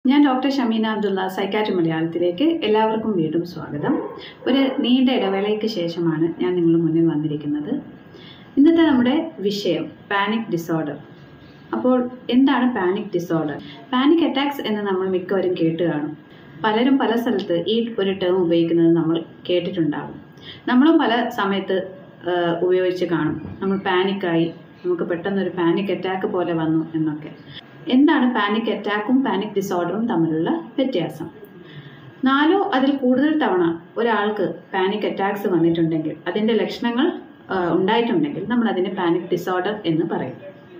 ഞാൻ doctor Shameena Abdulla psychiatry മലയാളത്തിലേക്ക് എല്ലാവർക്കും വീണ്ടും സ്വാഗതം ഒരു നീണ്ട ഇടവേളയ്ക്ക് ശേഷമാണ് ഞാൻ നിങ്ങളുടെ മുന്നിൽ വന്നിരിക്കുന്നത് ഇന്നത്തെ നമ്മുടെ വിഷയം പാനിക് ഡിസോർഡർ അപ്പോൾ എന്താണ് പാനിക് ഡിസോർഡർ പാനിക് അറ്റാക്സ് എന്ന് നമ്മൾ മിക്കവരും കേട്ട് കാണും പലരും പല സ്ഥലത്ത് ഈ ഒരു ടേം ഉപയോഗിക്കുന്നത് നമ്മൾ കേട്ടിട്ടുണ്ടാകും നമ്മളും പല സമയത്ത് ആ, ഉപയോഗിച്ച് കാണും നമ്മൾ പാനിക്കായി നമുക്ക് പെട്ടെന്നൊരു പാനിക് അറ്റാക്ക് പോലെ വന്നു എന്നൊക്കെ എന്താണ് പാനിക് അറ്റാക്കും പാനിക് ഡിസോർഡറും തമ്മിലുള്ള വ്യത്യാസം നാലോ അതിൽ കൂടുതൽ തവണ ഒരാൾക്ക് പാനിക് അറ്റാക്സ് വന്നിട്ടുണ്ടെങ്കിൽ അതിൻ്റെ ലക്ഷണങ്ങൾ ആ, ഉണ്ടായിട്ടുണ്ടെങ്കിൽ നമ്മൾ അതിനെ പാനിക് ഡിസോർഡർ എന്ന് പറയും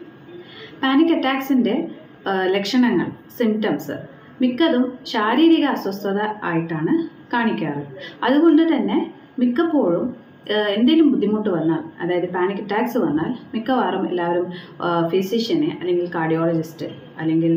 പാനിക് അറ്റാക്സിൻ്റെ ലക്ഷണങ്ങൾ സിംറ്റംസ് മിക്കതും ശാരീരിക അസ്വസ്ഥത ആയിട്ടാണ് കാണിക്കാറ് അതുകൊണ്ട് തന്നെ മിക്കപ്പോഴും എന്തെങ്കിലും ബുദ്ധിമുട്ട് വന്നാൽ അതായത് പാനിക് അറ്റാക്സ് വന്നാൽ മിക്കവാറും എല്ലാവരും ഫിസിഷ്യനെ അല്ലെങ്കിൽ കാർഡിയോളജിസ്റ്റ് അല്ലെങ്കിൽ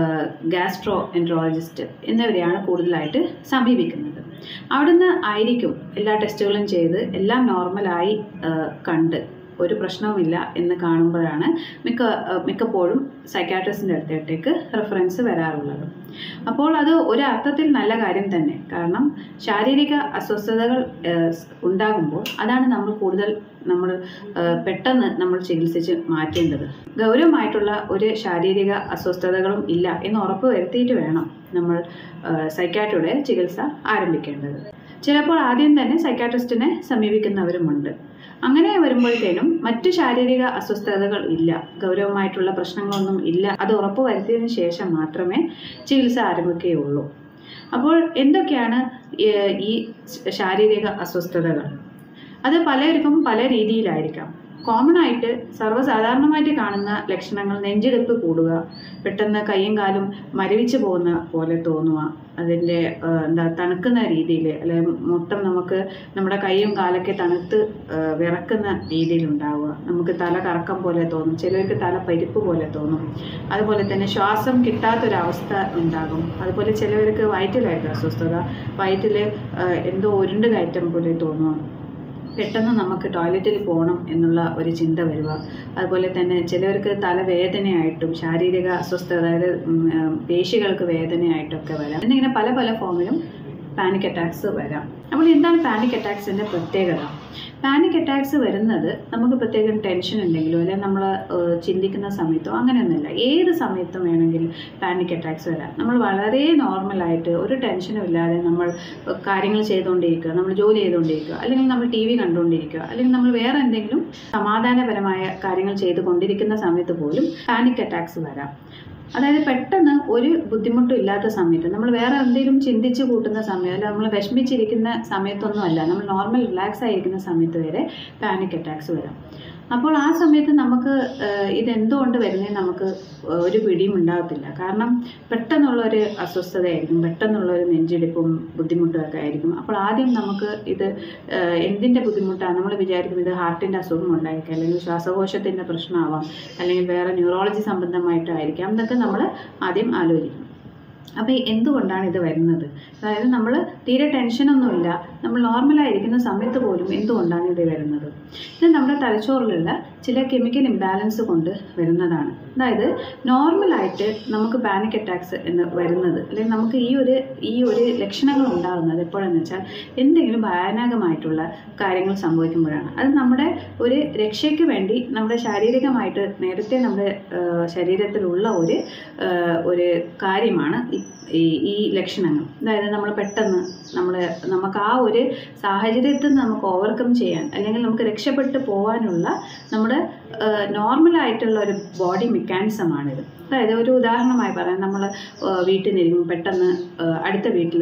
ഗാസ്ട്രോ എൻട്രോളജിസ്റ്റ് എന്നിവരെയാണ് കൂടുതലായിട്ട് സമീപിക്കുന്നത് അവിടുന്ന് ആയിരിക്കും എല്ലാ ടെസ്റ്റുകളും ചെയ്ത് എല്ലാം നോർമലായി കണ്ട് ഒരു പ്രശ്നവുമില്ല എന്ന് കാണുമ്പോഴാണ് മിക്ക ഏഹ് മിക്കപ്പോഴും സൈക്കാട്രിസ്റ്റിൻ്റെ അടുത്തേക്ക് റെഫറൻസ് വരാറുള്ളത് അപ്പോൾ അത് ഒരു അർത്ഥത്തിൽ നല്ല കാര്യം തന്നെ കാരണം ശാരീരിക അസ്വസ്ഥതകൾ ഏഹ് സ് ഉണ്ടാകുമ്പോൾ അതാണ് നമ്മൾ കൂടുതൽ നമ്മൾ ഏഹ് പെട്ടെന്ന് നമ്മൾ ചികിത്സിച്ച് മാറ്റേണ്ടത് ഗൗരവമായിട്ടുള്ള ഒരു ശാരീരിക അസ്വസ്ഥതകളും ഇല്ല എന്ന് ഉറപ്പ് വരുത്തിയിട്ട് വേണം നമ്മൾ സൈക്കാട്രിയുടെ ചികിത്സ ആരംഭിക്കേണ്ടത് ചിലപ്പോൾ ആദ്യം തന്നെ സൈക്കാട്രിസ്റ്റിനെ സമീപിക്കുന്നവരുമുണ്ട് അങ്ങനെ വരുമ്പോഴത്തേനും മറ്റു ശാരീരിക അസ്വസ്ഥതകൾ ഇല്ല ഗൗരവമായിട്ടുള്ള പ്രശ്നങ്ങളൊന്നും ഇല്ല അത് ഉറപ്പ് വരുത്തിയതിനു ശേഷം മാത്രമേ ചികിത്സ ആരംഭിക്കുകയുള്ളൂ അപ്പോൾ എന്തൊക്കെയാണ് ഏഹ്, ഈ ശാരീരിക അസ്വസ്ഥതകൾ അത് പലർക്കും പല രീതിയിലായിരിക്കാം കോമൺ ആയിട്ട് സർവ്വസാധാരണമായിട്ട് കാണുന്ന ലക്ഷണങ്ങൾ നെഞ്ചെടുപ്പ് കൂടുക പെട്ടെന്ന് കൈയും കാലും മരവിച്ച് പോകുന്ന പോലെ തോന്നുക അതിൻ്റെ ഏഹ്, എന്താ തണുക്കുന്ന രീതിയിൽ അല്ലെങ്കിൽ മൊത്തം നമുക്ക് നമ്മുടെ കൈയും കാലൊക്കെ തണുത്ത് ഏഹ്, വിറക്കുന്ന രീതിയിൽ ഉണ്ടാവുക നമുക്ക് തല കറക്കം പോലെ തോന്നും ചിലർക്ക് തല പരിപ്പ് പോലെ തോന്നും അതുപോലെ തന്നെ ശ്വാസം കിട്ടാത്തൊരവസ്ഥ ഉണ്ടാകും അതുപോലെ ചിലവർക്ക് വയറ്റിലായിരിക്കും അസ്വസ്ഥത വയറ്റിൽ ഏഹ്, എന്തോ ഉരുണ്ട് കയറ്റം പോലെ തോന്നുക പെട്ടെന്ന് നമുക്ക് ടോയ്ലറ്റിൽ പോകണം എന്നുള്ള ഒരു ചിന്ത വരിക അതുപോലെ തന്നെ ചിലവർക്ക് തലവേദനയായിട്ടും ശാരീരിക അസ്വസ്ഥത അതായത് ഉം, ഏഹ്, പേശികൾക്ക് വേദനയായിട്ടൊക്കെ വരാം എന്നിങ്ങനെ പല പല ഫോമിലും പാനിക് അറ്റാക്സ് വരാം അപ്പോൾ എന്താണ് പാനിക് അറ്റാക്സിൻ്റെ പ്രത്യേകത പാനിക് അറ്റാക്സ് വരുന്നത് നമുക്ക് പ്രത്യേകം ടെൻഷൻ ഉണ്ടെങ്കിലോ അല്ലെങ്കിൽ നമ്മൾ ചിന്തിക്കുന്ന സമയത്തോ അങ്ങനെയൊന്നുമില്ല ഏത് സമയത്തും വേണമെങ്കിൽ പാനിക് അറ്റാക്സ് വരാം നമ്മൾ വളരെ നോർമലായിട്ട് ഒരു ടെൻഷനും ഇല്ലാതെ നമ്മൾ ഏഹ്, കാര്യങ്ങൾ ചെയ്തുകൊണ്ടിരിക്കുക നമ്മൾ ജോലി ചെയ്തുകൊണ്ടിരിക്കുക അല്ലെങ്കിൽ നമ്മൾ ടി വി കണ്ടുകൊണ്ടിരിക്കുക അല്ലെങ്കിൽ നമ്മൾ വേറെ എന്തെങ്കിലും സമാധാനപരമായ കാര്യങ്ങൾ ചെയ്തുകൊണ്ടിരിക്കുന്ന സമയത്ത് പോലും പാനിക് അറ്റാക്സ് വരാം അതായത് പെട്ടെന്ന് ഒരു ബുദ്ധിമുട്ടും ഇല്ലാത്ത സമയത്ത് നമ്മൾ വേറെ എന്തെങ്കിലും ചിന്തിച്ച് കൂട്ടുന്ന സമയം അല്ല നമ്മൾ വിഷമിച്ചിരിക്കുന്ന സമയത്തൊന്നും അല്ല നമ്മൾ നോർമൽ റിലാക്സ് ആയിരിക്കുന്ന സമയത്ത് വരെ പാനിക് അറ്റാക്സ് വരാം അപ്പോൾ ആ സമയത്ത് നമുക്ക് ഏഹ്, ഇതെന്തുകൊണ്ട് വരുന്നതെന്ന് നമുക്ക് ഒരു പിടിയും ഉണ്ടാകത്തില്ല കാരണം പെട്ടെന്നുള്ള ഒരു അസ്വസ്ഥതയായിരിക്കും പെട്ടെന്നുള്ള ഒരു നെഞ്ചിടിപ്പും ബുദ്ധിമുട്ടും ഒക്കെ ആയിരിക്കും അപ്പോൾ ആദ്യം നമുക്ക് ഇത് ഏഹ്, എന്തിൻ്റെ ബുദ്ധിമുട്ടാണ് നമ്മൾ വിചാരിക്കും ഇത് ഹാർട്ടിൻ്റെ അസുഖം ഉണ്ടായിരിക്കാം അല്ലെങ്കിൽ ശ്വാസകോശത്തിൻ്റെ പ്രശ്നമാവാം അല്ലെങ്കിൽ വേറെ ന്യൂറോളജി സംബന്ധമായിട്ടായിരിക്കാം എന്നൊക്കെ നമ്മൾ ആദ്യം ആലോചിക്കും അപ്പോൾ എന്തുകൊണ്ടാണ് ഇത് വരുന്നത് അതായത് നമ്മൾ തീരെ ടെൻഷനൊന്നുമില്ല നമ്മൾ നോർമലായിരിക്കുന്ന സമയത്ത് പോലും എന്തുകൊണ്ടാണ് ഇത് വരുന്നത് ഇത് നമ്മുടെ തലച്ചോറിലുള്ള ചില കെമിക്കൽ ഇംബാലൻസ് കൊണ്ട് വരുന്നതാണ് അതായത് നോർമലായിട്ട് നമുക്ക് പാനിക് അറ്റാക്സ് എന്ന് വരുന്നത് അല്ലെങ്കിൽ നമുക്ക് ഈ ഒരു ഈ ഒരു ലക്ഷണങ്ങൾ ഉണ്ടാകുന്നത് എപ്പോഴെന്ന് വെച്ചാൽ എന്തെങ്കിലും ഭയാനകമായിട്ടുള്ള കാര്യങ്ങൾ സംഭവിക്കുമ്പോഴാണ് അത് നമ്മുടെ ഒരു രക്ഷയ്ക്ക് വേണ്ടി നമ്മുടെ ശാരീരികമായിട്ട് നേരത്തെ നമ്മുടെ ആ, ശരീരത്തിലുള്ള ഒരു ആ, ഒരു കാര്യമാണ് ഈ- ഈ ഈ ലക്ഷണങ്ങൾ അതായത് നമ്മൾ പെട്ടെന്ന് നമ്മൾ നമുക്ക് ആ ഒരു സാഹചര്യത്തിൽ നിന്ന് നമുക്ക് ഓവർകം ചെയ്യാൻ അല്ലെങ്കിൽ നമുക്ക് രക്ഷപ്പെട്ടു പോകാനുള്ള നമ്മുടെ നോർമലായിട്ടുള്ള ഒരു ബോഡി മെക്കാനിസമാണിത് അതായത് ഒരു ഉദാഹരണമായി പറയാം നമ്മൾ വീട്ടിൽ നിന്നിരിക്കും പെട്ടെന്ന് ആ, അടുത്ത വീട്ടിൽ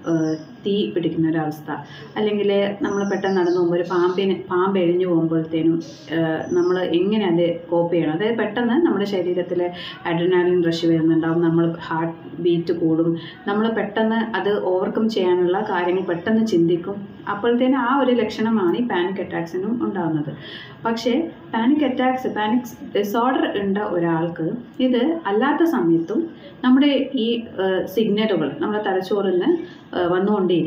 തീ പിടിക്കുന്ന ഒരവസ്ഥ അല്ലെങ്കിൽ നമ്മൾ പെട്ടെന്ന് നടന്നു പോകുമ്പോൾ ഒരു പാമ്പിന് പാമ്പ് എഴിഞ്ഞു പോകുമ്പോഴത്തേനും നമ്മൾ എങ്ങനെ അത് കോപ്പ് ചെയ്യണം അതായത് പെട്ടെന്ന് നമ്മുടെ ശരീരത്തിൽ അഡ്രിനാലിൻ റഷ് വരുന്നുണ്ടാവും നമ്മൾ ഹാർട്ട് ബീറ്റ് കൂടും നമ്മൾ പെട്ടെന്ന് അത് ഓവർകം ചെയ്യാനുള്ള കാര്യങ്ങൾ പെട്ടെന്ന് ചിന്തിക്കും അപ്പോഴത്തേനും ആ ഒരു ലക്ഷണമാണ് ഈ പാനിക് അറ്റാക്സിനും ഉണ്ടാകുന്നത് പക്ഷേ പാനിക് അറ്റാക്സ് പാനിക് ഡിസോർഡർ ഉണ്ട ഒരാൾക്ക് ഇത് അല്ലാത്ത സമയത്തും നമ്മുടെ ഈ സിഗ്നലുകൾ നമ്മുടെ തലച്ചോറിന് ഏഹ് വന്നുകൊണ്ടേയിരിക്കും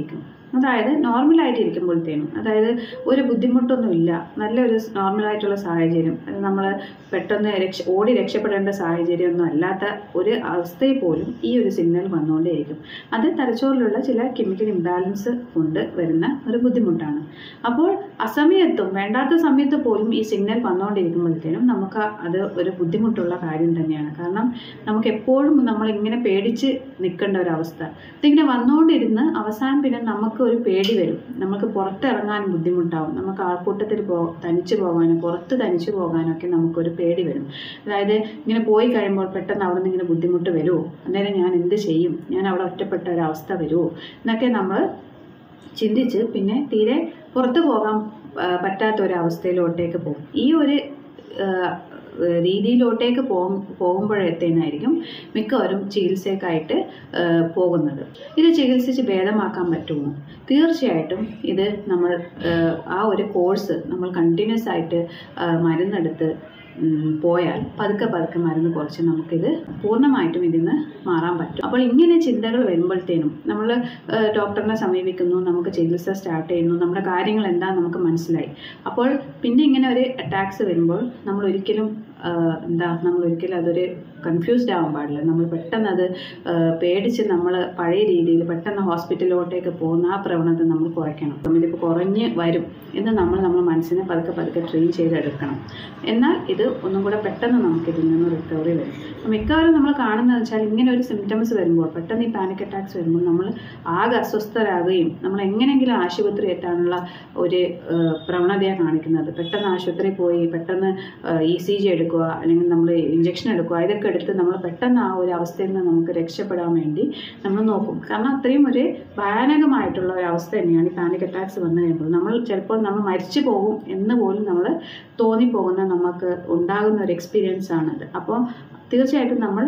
അതായത് നോർമലായിട്ട് ഇരിക്കുമ്പോഴത്തേനും അതായത് ഒരു ബുദ്ധിമുട്ടൊന്നുമില്ല നല്ലൊരു നോർമലായിട്ടുള്ള സാഹചര്യം നമ്മൾ പെട്ടെന്ന് രക്ഷ ഓടി രക്ഷപ്പെടേണ്ട സാഹചര്യമൊന്നും അല്ലാത്ത ഒരു അവസ്ഥയിൽ പോലും ഈ ഒരു സിഗ്നൽ വന്നുകൊണ്ടേയിരിക്കും അത് തലച്ചോറിലുള്ള ചില കെമിക്കൽ ഇംബാലൻസ് കൊണ്ട് വരുന്ന ഒരു ബുദ്ധിമുട്ടാണ് അപ്പോൾ അസമയത്തും വേണ്ടാത്ത സമയത്ത് പോലും ഈ സിഗ്നൽ വന്നുകൊണ്ടിരിക്കുമ്പോഴത്തേനും നമുക്ക് അത് ഒരു ബുദ്ധിമുട്ടുള്ള കാര്യം തന്നെയാണ് കാരണം നമുക്ക് എപ്പോഴും നമ്മൾ ഇങ്ങനെ പേടിച്ച് നിൽക്കേണ്ട ഒരു അവസ്ഥ ഇതിങ്ങനെ വന്നുകൊണ്ടിരുന്ന് അവസാനം പിന്നെ നമുക്ക് ഒരു പേടി വരും നമുക്ക് പുറത്തിറങ്ങാനും ബുദ്ധിമുട്ടാവും നമുക്ക് ആൾക്കൂട്ടത്തിൽ പോ തനിച്ച് പോകാനും പുറത്ത് തനിച്ച് പോകാനൊക്കെ നമുക്കൊരു പേടി വരും അതായത് ഇങ്ങനെ പോയി കഴിയുമ്പോൾ പെട്ടെന്ന് അവിടെ നിന്ന് ഇങ്ങനെ ബുദ്ധിമുട്ട് വരുമോ അന്നേരം ഞാൻ എന്ത് ചെയ്യും ഞാൻ അവിടെ ഒറ്റപ്പെട്ട ഒരവസ്ഥ വരുമോ എന്നൊക്കെ നമ്മൾ ചിന്തിച്ച് പിന്നെ തീരെ പുറത്തു പോകാൻ ആ, പറ്റാത്ത ഒരു അവസ്ഥയിലോട്ടേക്ക് പോകും ഈ ഒരു ആ, രീതിയിലോട്ടേക്ക് പോകും പോകുമ്പോഴത്തേനായിരിക്കും മിക്കവരും ചികിത്സയ്ക്കായിട്ട് ആ, പോകുന്നത് ഇത് ചികിത്സിച്ച് ഭേദമാക്കാൻ പറ്റുമോ തീർച്ചയായിട്ടും ഇത് നമ്മൾ ആ, ആ ഒരു കോഴ്സ് നമ്മൾ കണ്ടിന്യൂസ് ആയിട്ട് ആ, മരുന്നെടുത്ത് ഉം, പോയാൽ പതുക്കെ പതുക്കെ മരുന്ന് കുറച്ച് നമുക്കിത് പൂർണ്ണമായിട്ടും ഇതിൽ നിന്ന് മാറാൻ പറ്റും അപ്പോൾ ഇങ്ങനെ ചിന്തകൾ വരുമ്പോഴത്തേനും നമ്മൾ ഡോക്ടറിനെ സമീപിക്കുന്നു നമുക്ക് ചികിത്സ സ്റ്റാർട്ട് ചെയ്യുന്നു നമ്മുടെ കാര്യങ്ങൾ എന്താണെന്ന് നമുക്ക് മനസ്സിലായി അപ്പോൾ പിന്നെ ഇങ്ങനെ ഒരു അറ്റാക്സ് വരുമ്പോൾ നമ്മൾ ഒരിക്കലും ആ, എന്താ നമ്മൾ ഒരിക്കലും അതൊരു കൺഫ്യൂസ്ഡ് ആവാൻ പാടില്ല നമ്മൾ പെട്ടെന്ന് അത് ആ, പേടിച്ച് നമ്മൾ പഴയ രീതിയിൽ പെട്ടെന്ന് ഹോസ്പിറ്റലിലോട്ടേക്ക് പോകുന്ന ആ പ്രവണത നമ്മൾ കുറയ്ക്കണം അപ്പം ഇതിപ്പോൾ കുറഞ്ഞ് വരും എന്ന് നമ്മൾ നമ്മുടെ മനസ്സിനെ പതുക്കെ പതുക്കെ ട്രെയിൻ ചെയ്തെടുക്കണം എന്നാൽ ഇത് ഒന്നും കൂടെ പെട്ടെന്ന് നമുക്ക് ഇതിൽ നിന്ന് റിക്കവറി വരും അപ്പം മിക്കവാറും നമ്മൾ കാണുന്നത് വെച്ചാൽ ഇങ്ങനെ ഒരു സിംറ്റംസ് വരുമ്പോൾ പെട്ടെന്ന് ഈ പാനിക് അറ്റാക്സ് വരുമ്പോൾ നമ്മൾ ആകെ അസ്വസ്ഥരാകുകയും നമ്മൾ എങ്ങനെയെങ്കിലും ആശുപത്രി എത്താനുള്ള ഒരു ആ, പ്രവണതയാണ് കാണിക്കുന്നത് പെട്ടെന്ന് ആശുപത്രിയിൽ പോയി പെട്ടെന്ന് ഇ സി ജി എടുക്കുക അല്ലെങ്കിൽ നമ്മൾ ഇഞ്ചക്ഷൻ എടുക്കുക ഇതൊക്കെ എടുത്ത് നമ്മൾ പെട്ടെന്ന് ആ ഒരു അവസ്ഥയിൽ നിന്ന് നമുക്ക് രക്ഷപ്പെടാൻ വേണ്ടി നമ്മൾ നോക്കും കാരണം അത്രയും ഒരു ഭയാനകമായിട്ടുള്ള ഒരു അവസ്ഥ തന്നെയാണ് ഈ പാനിക് അറ്റാക്സ് വന്നു കഴിയുമ്പോൾ നമ്മൾ ചിലപ്പോൾ നമ്മൾ മരിച്ചു പോകും എന്ന് പോലും നമ്മൾ തോന്നിപ്പോകുന്ന നമുക്ക് ഉണ്ടാകുന്ന ഒരു എക്സ്പീരിയൻസ് ആണത് അപ്പോൾ തീർച്ചയായിട്ടും നമ്മൾ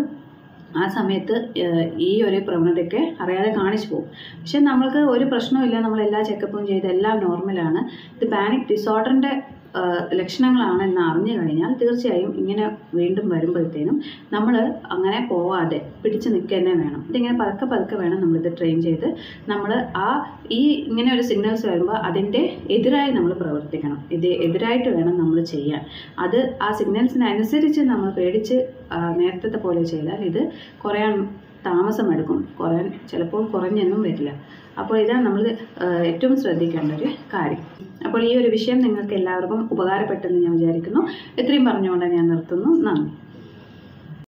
ആ സമയത്ത് ഏഹ്, ഈ ഒരു പ്രവണതയൊക്കെ അറിയാതെ കാണിച്ചു പോകും പക്ഷെ നമ്മൾക്ക് ഒരു പ്രശ്നമില്ല നമ്മൾ എല്ലാ ചെക്കപ്പും ചെയ്ത് എല്ലാം നോർമലാണ് ഇത് പാനിക് ഡിസോർഡറിൻ്റെ ലക്ഷണങ്ങളാണ് എന്ന് അറിഞ്ഞു കഴിഞ്ഞാൽ തീർച്ചയായും ഇങ്ങനെ വീണ്ടും വരുമ്പോഴത്തേനും നമ്മൾ അങ്ങനെ പോവാതെ പിടിച്ച് നിൽക്കുക തന്നെ വേണം ഇതിങ്ങനെ പതുക്കെ പതുക്കെ വേണം നമ്മളിത് ട്രെയിൻ ചെയ്ത് നമ്മൾ ആ ഈ ഇങ്ങനെ ഒരു സിഗ്നൽസ് വരുമ്പോൾ അതിൻ്റെ എതിരായി നമ്മൾ പ്രവർത്തിക്കണം ഇത് എതിരായിട്ട് വേണം നമ്മൾ ചെയ്യാൻ അത് ആ സിഗ്നൽസിനനുസരിച്ച് നമ്മൾ പേടിച്ച് ആ, നേരത്തെ പോലെ ചെയ്താൽ ഇത് കുറയാൻ താമസമെടുക്കും കുറയാൻ ചിലപ്പോൾ കുറഞ്ഞെന്നും വരില്ല അപ്പോൾ ഇതാണ് നമ്മൾ ഏറ്റവും ശ്രദ്ധിക്കേണ്ട ഒരു കാര്യം അപ്പോൾ ഈ ഒരു വിഷയം നിങ്ങൾക്ക് എല്ലാവർക്കും ഉപകാരപ്പെട്ടെന്ന് ഞാൻ വിചാരിക്കുന്നു ഇത്രയും പറഞ്ഞുകൊണ്ട് ഞാൻ നിർത്തുന്നു നന്ദി